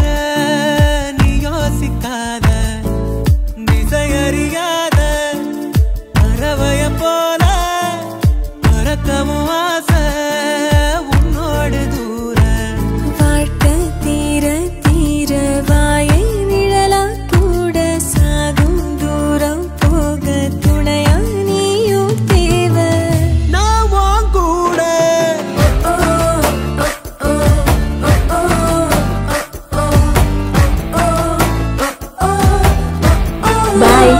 நீ யோசிக்காத திசையறியாத பறவைய போல பறக்கவும் ஆசை உன்னோடு தூர வாழ்க்கை தீர தீர வாயை நிழலா கூட சாகும் தூரம் போக துணையா நீயும் தேவை நான் உன் கூட பாய்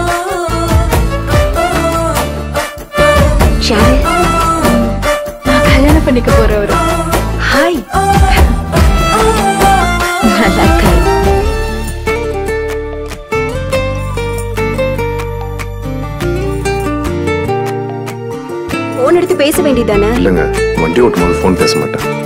ஷாரு நான் கல்யாணம் பண்ணிக்க போறவரு ஹாய் நல்லா இருக்காரு போன் எடுத்து பேச வேண்டியதானே இல்லைங்க வண்டி ஓட்டும் போது ஃபோன் பேச மாட்டேன்